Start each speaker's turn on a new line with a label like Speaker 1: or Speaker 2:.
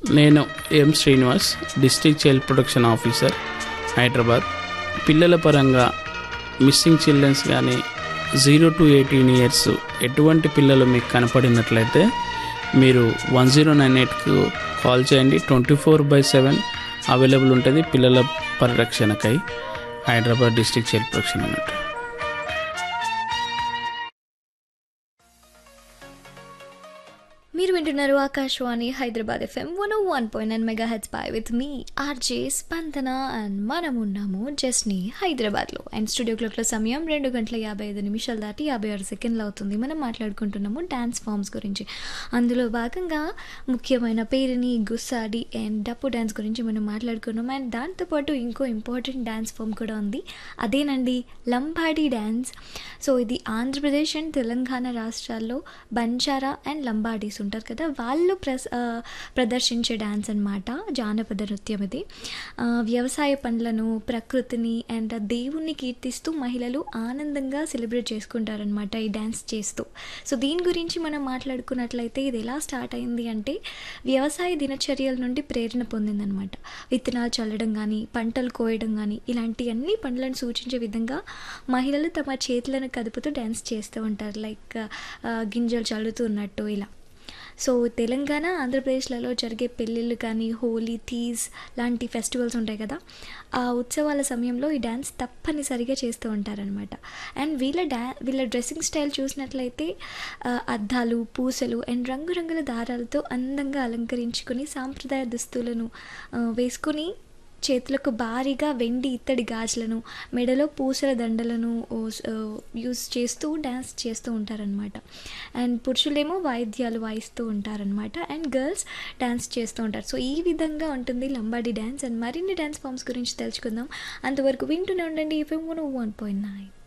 Speaker 1: నేను M Srinivas district child protection officer Hyderabad పిల్లల పరంగా మిస్సింగ్ చిల్డ్రన్స్ కానీ జీరో టు ఎయిటీన్ ఇయర్స్ ఎటువంటి పిల్లలు మీకు కనపడినట్లయితే మీరు వన్ జీరో నైన్ ఎయిట్కు కాల్ చేయండి twenty four by seven available ఉంటుంది పిల్లల పరిరక్షణకై హైదరాబాద్ డిస్ట్రిక్ట్ చైల్డ్ ప్రొటెక్షన్ అన్నట్టు
Speaker 2: మీరు వింటున్నారు Akashvani Hyderabad FM one one point nine mega hertz పై విత్ మీ ఆర్జే స్పందన అండ్ మనం ఉన్నాము జస్ని హైదరాబాద్లో అండ్ స్టూడియో క్లాక్లో సమయం రెండు గంటల యాభై ఐదు నిమిషాలు దాటి యాభై ఆరు సెకండ్లు అవుతుంది మనం మాట్లాడుకుంటున్నాము డ్యాన్స్ ఫామ్స్ గురించి అందులో భాగంగా ముఖ్యమైన పేరుని గుస్సాడి అండ్ డప్పు డ్యాన్స్ గురించి మనం మాట్లాడుకున్నాం అండ్ దాంతోపాటు ఇంకో ఇంపార్టెంట్ డ్యాన్స్ ఫామ్ కూడా ఉంది అదేనండి లంబాడీ డ్యాన్స్ సో ఇది ఆంధ్రప్రదేశ్ అండ్ తెలంగాణ రాష్ట్రాల్లో బంజారా అండ్ లంబాడీస్ ఉంటారు కదా వాళ్ళు ప్రస్ ఆ, ప్రదర్శించే డ్యాన్స్ అనమాట జానపద నృత్యం ఇది ఆ, వ్యవసాయ పనులను ప్రకృతిని అండ్ దేవుణ్ణి కీర్తిస్తూ మహిళలు ఆనందంగా సెలబ్రేట్ చేసుకుంటారనమాట ఈ డ్యాన్స్ చేస్తూ సో దీని గురించి మనం మాట్లాడుకున్నట్లయితే ఇది ఎలా స్టార్ట్ అయింది అంటే వ్యవసాయ దినచర్యల నుండి ప్రేరణ పొందిందనమాట విత్తనాలు చల్లడం కానీ పంటలు కోయడం కానీ ఇలాంటి అన్ని పనులను సూచించే విధంగా మహిళలు తమ చేతులను కదుపుతూ డ్యాన్స్ చేస్తూ ఉంటారు లైక్ ఆ, గింజలు చల్లుతున్నట్టు ఇలా సో తెలంగాణ ఆంధ్రప్రదేశ్లలో జరిగే పెళ్ళిళ్ళు కానీ హోలీ తీజ్ లాంటి ఫెస్టివల్స్ ఉంటాయి కదా ఆ ఉత్సవాల సమయంలో ఈ డ్యాన్స్ తప్పనిసరిగా చేస్తూ ఉంటారనమాట అండ్ వీళ్ళ డ్యా వీళ్ళ డ్రెస్సింగ్ స్టైల్ చూసినట్లయితే ఆ, అద్దాలు పూసలు అండ్ రంగురంగుల దారాలతో అందంగా అలంకరించుకొని సాంప్రదాయ దుస్తులను ఆ, వేసుకొని చేతులకు భారీగా వెండి ఇత్తడి గాజులను మెడలో పూసల దండలను ఓ, ఆ, యూస్ చేస్తూ డ్యాన్స్ చేస్తూ ఉంటారనమాట అండ్ పురుషులేమో వాయిద్యాలు వాయిస్తూ ఉంటారనమాట అండ్ గర్ల్స్ డ్యాన్స్ చేస్తూ ఉంటారు సో ఈ విధంగా ఉంటుంది లంబాడీ డ్యాన్స్ అండ్ మరిన్ని డ్యాన్స్ ఫామ్స్ గురించి తెలుసుకుందాం అంతవరకు వింటూనే ఉండండి ఎఫ్ఎం వన్ పాయింట్ నైన్